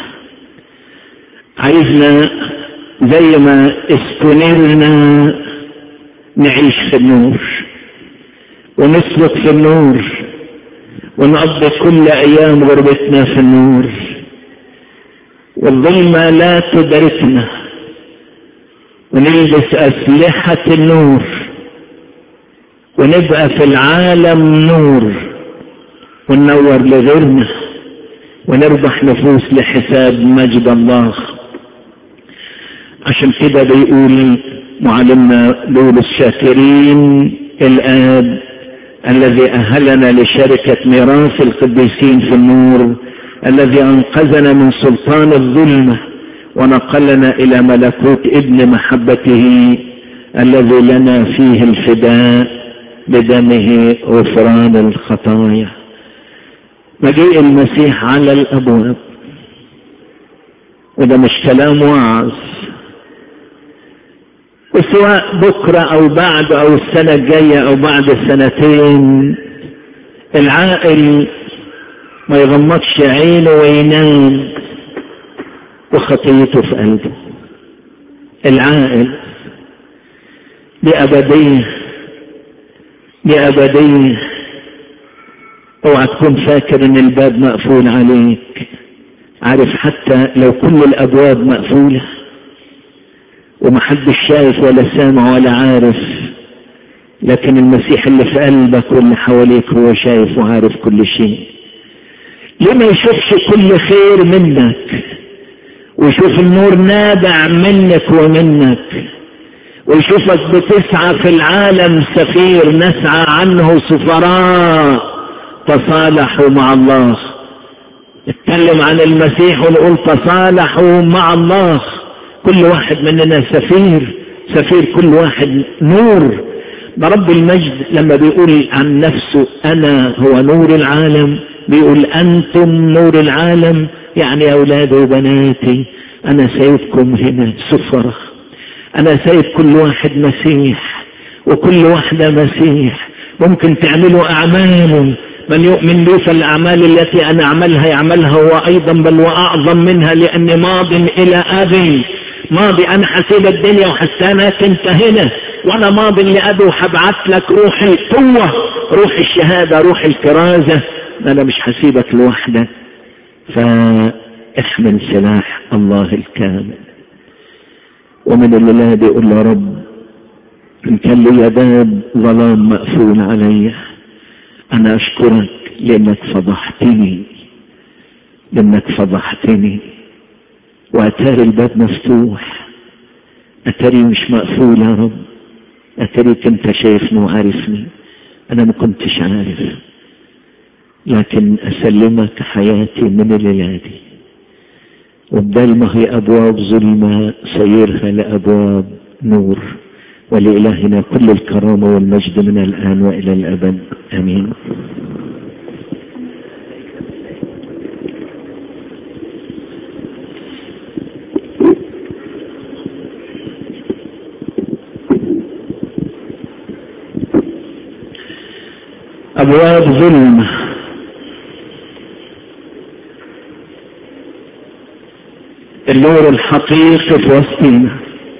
عايزنا زي ما استنرنا نعيش في النور ونسلك في النور ونقضي كل ايام غربتنا في النور والظلمة لا تدركنا ونلبس اسلحة النور ونبقى في العالم نور وننور لغيرنا ونربح نفوس لحساب مجد الله عشان كده بيقول معلمنا بولس الشاكرين الآب الذي أهلنا لشركة ميراث القديسين في النور الذي أنقذنا من سلطان الظلمة ونقلنا إلى ملكوت ابن محبته الذي لنا فيه الفداء بدمه غفران الخطايا مجيء المسيح على الأبواب وده مش كلام وعظ وسواء بكرة أو بعد أو السنة الجاية أو بعد السنتين العائل ما يغمضش عينه وينام وخطيته في قلبه العائل بأبدية بأبدية اوعى تكون فاكر ان الباب مقفول عليك عارف حتى لو كل الابواب مقفولة ومحدش شايف ولا سامع ولا عارف لكن المسيح اللي في قلبك واللي حواليك هو شايف وعارف كل شيء ليه ما يشوفش كل خير منك ويشوف النور نابع منك ومنك ويشوفك بتسعى في العالم سفير نسعى عنه سفراء تصالحوا مع الله اتكلم عن المسيح ونقول تصالحوا مع الله كل واحد مننا سفير سفير كل واحد نور ده رب المجد لما بيقول عن نفسه انا هو نور العالم بيقول انتم نور العالم يعني يا اولادي وبناتي انا سايبكم هنا سفرة انا سايب كل واحد مسيح وكل واحدة مسيح ممكن تعملوا اعمال من يؤمن بي فالاعمال التي انا اعملها يعملها هو ايضا بل واعظم منها لاني ماض الى ابي ماضي انا حسيب الدنيا وحسانك انت هنا وانا ماض لأبي وحبعت لك روح القوة روح الشهادة روح الكرازة انا مش هسيبك لوحدك فاحمل سلاح الله الكامل ومن الليلة دي يقول يا رب ان كان لي باب ظلام مقفول علي انا اشكرك لانك فضحتني لانك فضحتني واتاري الباب مفتوح اتاري مش مقفول يا رب اتاريك انت شايفني وعارفني انا ما كنتش عارف لكن اسلمك حياتي من الليله دي وبدل ما هي ابواب ظلمه سيرها لابواب نور ولإلهنا كل الكرامة والمجد من الآن وإلى الأبد آمين أبواب ظلم النور الحقيقي في وسطنا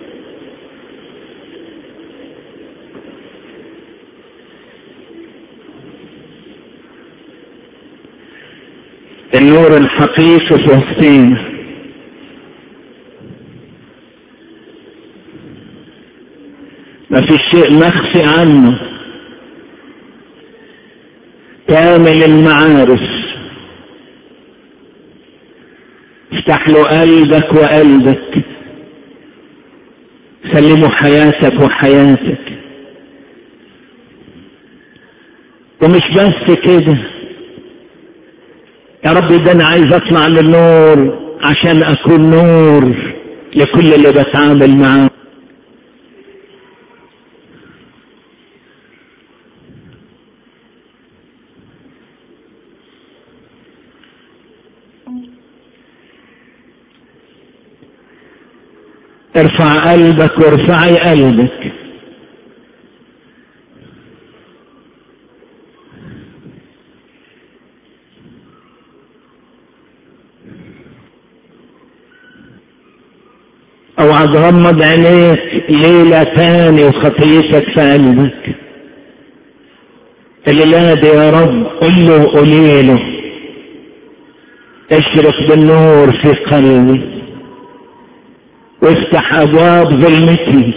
النور الحقيقي في وسطنا ما في شيء مخفي عنه كامل المعارف افتح له قلبك وقلبك سلمه حياتك وحياتك ومش بس كده يا رب ده انا عايز اطلع للنور عشان اكون نور لكل اللي بتعامل معاه ارفع قلبك وارفعي قلبك اوعى تغمض عينيك ليلة تاني وخطيتك في قلبك الليلة دي يا رب قل له قولي له اشرق بالنور في قلبي وافتح ابواب ظلمتي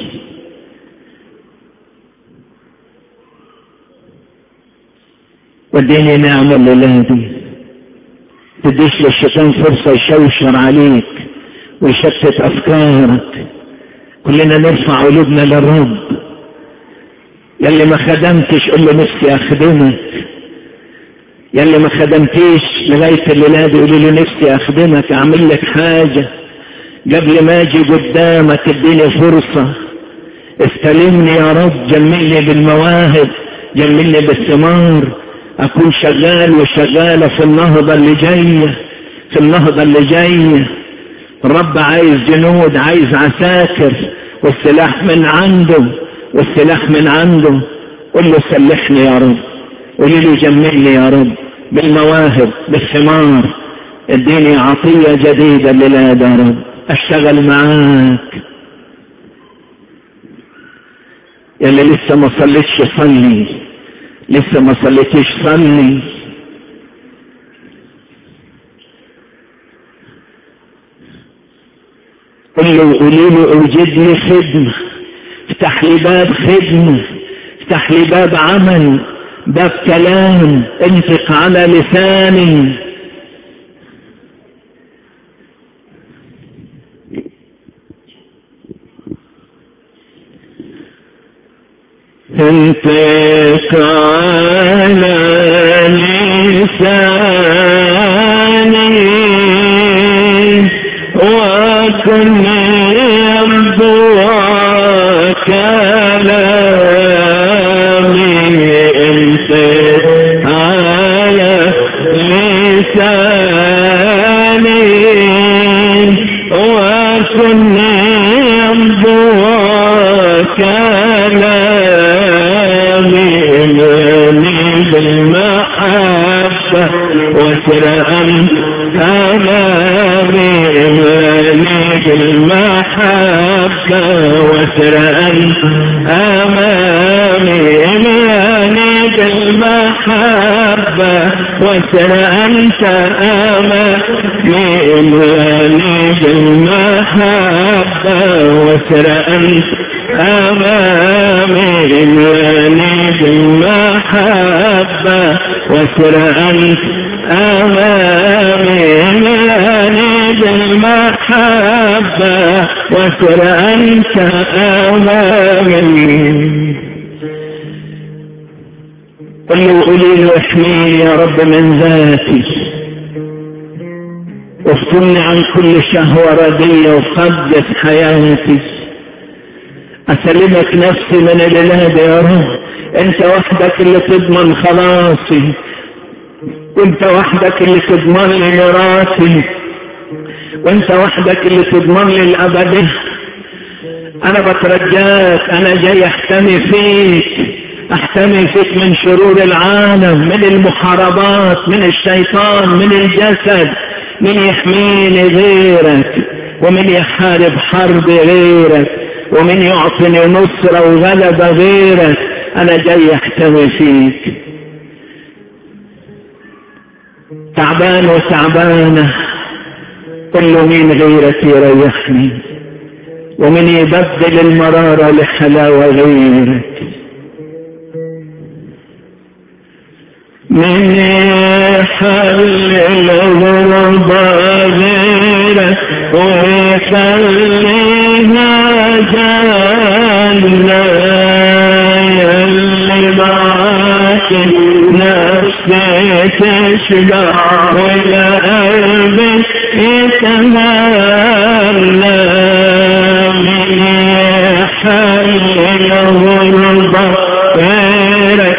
واديني نعمة الليلة دي تديش للشيطان فرصة يشوشر عليك ويشتت افكارك كلنا نرفع قلوبنا للرب يلي ما خدمتش قول له نفسي اخدمك يلي ما خدمتيش لغاية الليلة دي قولي له نفسي اخدمك اعمل لك حاجة قبل ما اجي قدامك اديني فرصة استلمني يا رب جملني بالمواهب جملني بالثمار اكون شغال وشغالة في النهضة اللي جاية في النهضة اللي جاية الرب عايز جنود عايز عساكر والسلاح من عنده والسلاح من عنده قل له سلحني يا رب قولي له جملني يا رب بالمواهب بالثمار اديني عطية جديدة للاد يا رب اشتغل معاك يلي لسه ما صليتش صلي لسه ما صليتش صلي قل له قولي له اوجد لي خدمة افتح لي باب خدمة افتح لي باب عمل باب كلام انفق على لساني انفق على لساني وكن يبدو كلامي انفق على لساني وكن يبدو كلامي مني بالمحبة وسرعا كلامي مني بالمحبة وسرعا
أمامي إيماني بالمحبة وسر أنت أمامي إيماني بالمحبة وسر أنت أمامي إيماني بالمحبة وسر أنت أمامي إيماني بالمحبة وسر أنت أمامي قل له قولي له احميني يا رب من ذاتي وافتني عن كل شهوة ردية وقدس حياتي أسلمك نفسي من الإله يا رب أنت وحدك اللي تضمن خلاصي وأنت وحدك اللي تضمن لي ميراثي وأنت وحدك اللي تضمن لي الأبدية أنا بترجاك أنا جاي أحتمي فيك أحتمي فيك من شرور العالم من المحاربات من الشيطان من الجسد من يحميني غيرك ومن يحارب حرب غيرك ومن يعطيني نصرة وغلبة غيرك أنا جاي أحتمي فيك تعبان وتعبانة قل له مين غيرك يريحني ومن يبدل المرارة لحلاوة غيرك من يحل الغربة غيرك ويخليها جنة يلي معاك نفسي تشبع ولا قلبك يتمنى من يحل الغربة غيرك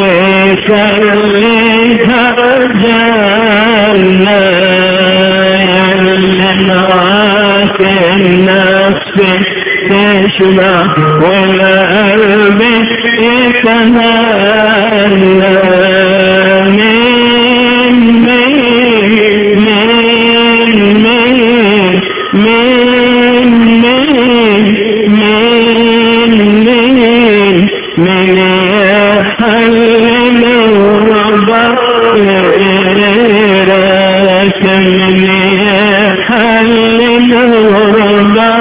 ويخليها جنة يلي معاك النفس تشبع ولا قلبك يتمنى من مين من مين من مين من مين من يحل الربا غيرك من يحل الربا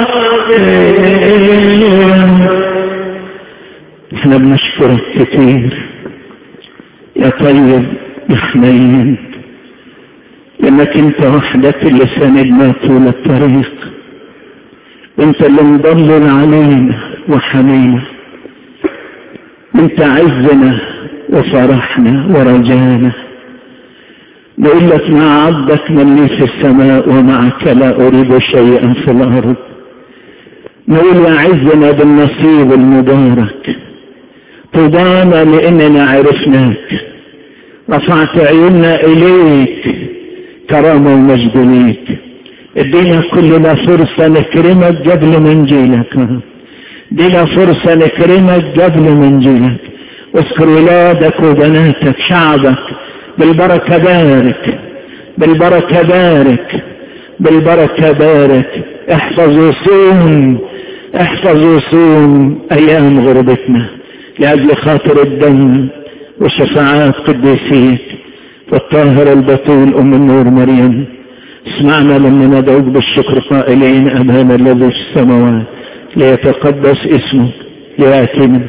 احنا بنشكرك كتير يا طيب يا حنين لانك انت وحدك اللي ساندنا طول الطريق انت اللي مضلل علينا وحمينا انت عزنا وفرحنا ورجانا نقول لك مع عبدك من لي في السماء ومعك لا اريد شيئا في الارض نقول يا عزنا بالنصيب المبارك طوبانا لاننا عرفناك رفعت عيوننا اليك كرامه ومجد ليك ادينا كلنا فرصه نكرمك قبل ما نجيلك ادينا فرصه نكرمك قبل ما نجيلك واذكر ولادك وبناتك شعبك بالبركه بارك بالبركه بارك بالبركه بارك احفظ وصوم احفظ وصوم ايام غربتنا لاجل خاطر الدم وشفاعات قديسيك والطاهر البتول ام النور مريم اسمعنا لما ندعوك بالشكر قائلين ابانا الذي في السماوات ليتقدس اسمك لياتي منه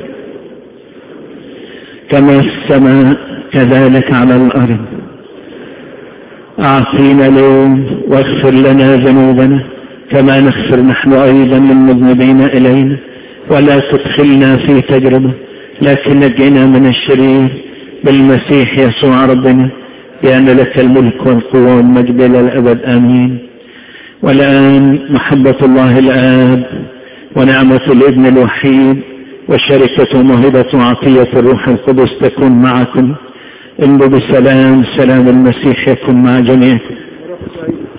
كما في السماء كذلك على الارض اعطينا اليوم واغفر لنا ذنوبنا كما نغفر نحن ايضا للمذنبين الينا ولا تدخلنا في تجربه لكن نجنا من الشرير بالمسيح يسوع ربنا لأن لك الملك والقوة والمجد إلى الأبد آمين والآن محبة الله الآب ونعمة الابن الوحيد وشركة موهبة وعطية الروح القدس تكون معكم امضوا بسلام سلام المسيح يكون مع جميعكم